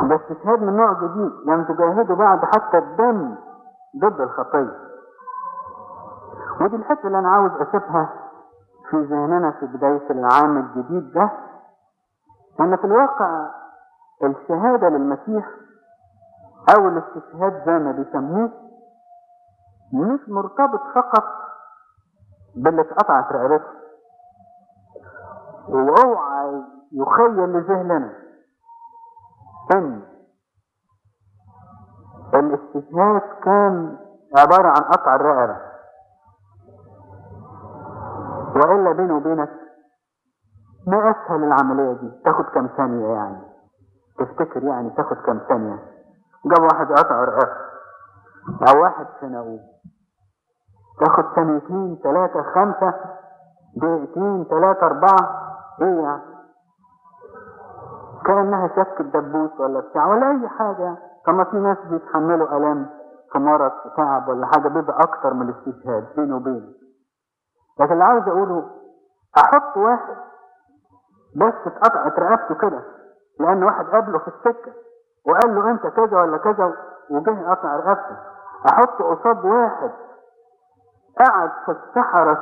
وده استشهاد من نوع جديد لم تجاهدوا بعد حتى الدم ضد الخطية ودي الحتة اللي أنا عاوز أسيبها في ذهننا في بداية العام الجديد ده أن في الواقع الشهادة للمسيح أو الاستشهاد زي ما بيسموه مش مرتبط فقط باللي اتقطعت رقبته واوعى يخيل لذهننا ان الاستشهاد كان عبارة عن قطع الرقبة وإلا بيني وبينك ما أسهل العملية دي تاخد كام ثانية يعني تفتكر يعني تاخد كام ثانية جاب واحد قطع رقبته أو واحد ثانوي تاخد ثانيتين ثلاثة خمسة دقيقتين ثلاثة أربعة إيه يعني كأنها شك الدبوس ولا بتاع ولا أي حاجة طب في ناس بيتحملوا آلام في مرض في تعب ولا حاجة بيبقى أكتر من الاستشهاد بينه وبينه لكن اللي عاوز أقوله أحط واحد بس اتقطعت رقبته كده لأن واحد قابله في السكة وقال له أنت كذا ولا كذا وجه قطع رقبته أحط قصاد واحد قعد في الصحراء